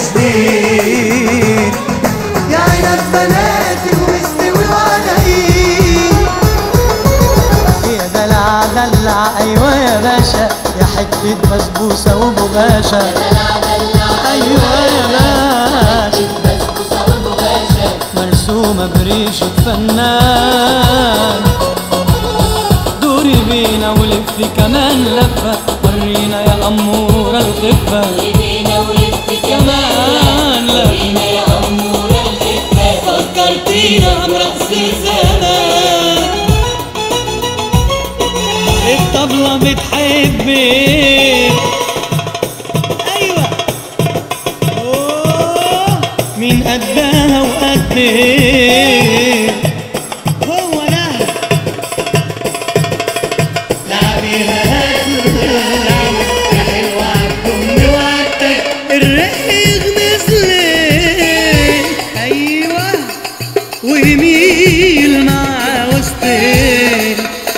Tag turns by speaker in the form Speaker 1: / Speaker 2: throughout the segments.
Speaker 1: جديد
Speaker 2: يا عنب بناتي واستوي وعلي
Speaker 1: يا دلع دلع ايوه يا باشا يا حتة بسبوسة وبغاشة ايوه يا باشا مرسومة بريشة فنان دوري بينا ولفي كمان لفة ورينا يا أمورة الخفة كمان لفة فكرتينا برقص زمان الطبلة بتحبك أيوة أوه، مين قدها وقدك هو ده الريق نزلت ايوه ويميل مع وسطك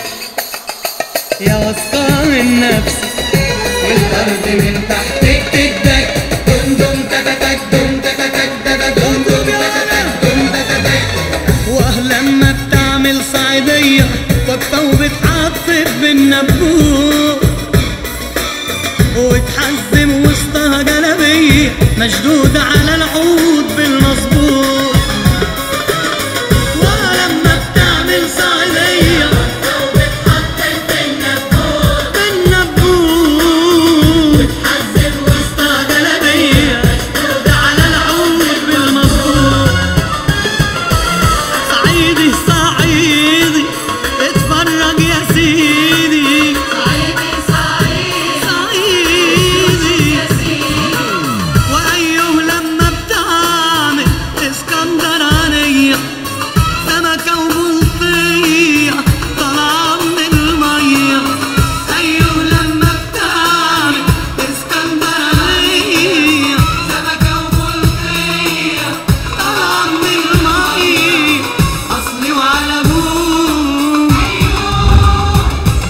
Speaker 1: يا واثقة من نفسك
Speaker 2: والارض من تحتك تدك دم دم تتتك دم تتتك دم دم تتتك دم تتتك
Speaker 1: ولما بتعمل صعيدية واقفة وبتعطف بالنبوت وتحزم وسطها جلبية مشدودة على